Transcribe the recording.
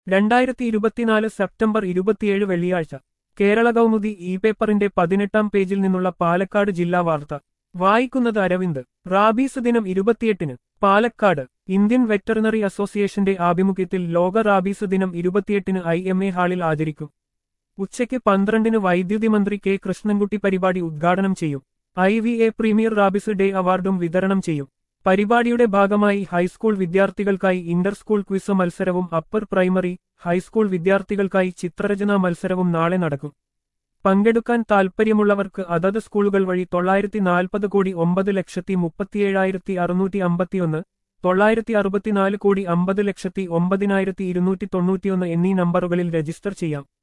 രണ്ടായിരത്തി ഇരുപത്തിനാല് സെപ്റ്റംബർ ഇരുപത്തിയേഴ് വെള്ളിയാഴ്ച കേരള കൗമുദി ഇ പേപ്പറിന്റെ പതിനെട്ടാം പേജിൽ നിന്നുള്ള പാലക്കാട് ജില്ലാ വാർത്ത വായിക്കുന്നത് അരവിന്ദ് റാബീസ് ദിനം ഇരുപത്തിയെട്ടിന് പാലക്കാട് ഇന്ത്യൻ വെറ്ററിനറി അസോസിയേഷന്റെ ആഭിമുഖ്യത്തിൽ ലോക റാബീസ് ദിനം ഇരുപത്തിയെട്ടിന് ഐ എം എ ഹാളിൽ ആചരിക്കും ഉച്ചയ്ക്ക് പന്ത്രണ്ടിന് വൈദ്യുതി മന്ത്രി കെ കൃഷ്ണൻകുട്ടി പരിപാടി ഉദ്ഘാടനം ചെയ്യും I V A premier rabies day അവാർഡും വിതരണം ചെയ്യും പരിപാടിയുടെ ഭാഗമായി ഹൈസ്കൂൾ വിദ്യാർത്ഥികൾക്കായി ഇന്റർ സ്കൂൾ ക്വിസ് മത്സരവും അപ്പർ പ്രൈമറി ഹൈസ്കൂൾ വിദ്യാർത്ഥികൾക്കായി ചിത്രരചനാ മത്സരവും നാളെ നടക്കും പങ്കെടുക്കാൻ താൽപ്പര്യമുള്ളവർക്ക് അതത് സ്കൂളുകൾ വഴി തൊള്ളായിരത്തി നാൽപ്പത് കോടി ഒമ്പത് ലക്ഷത്തി മുപ്പത്തിയേഴായിരത്തി അറുന്നൂറ്റി അമ്പത്തിയൊന്ന് തൊള്ളായിരത്തി അറുപത്തിനാല് കോടി അമ്പത് ലക്ഷത്തി ഒമ്പതിനായിരത്തി ഇരുന്നൂറ്റി തൊണ്ണൂറ്റിയൊന്ന് എന്നീ നമ്പറുകളിൽ രജിസ്റ്റർ ചെയ്യാം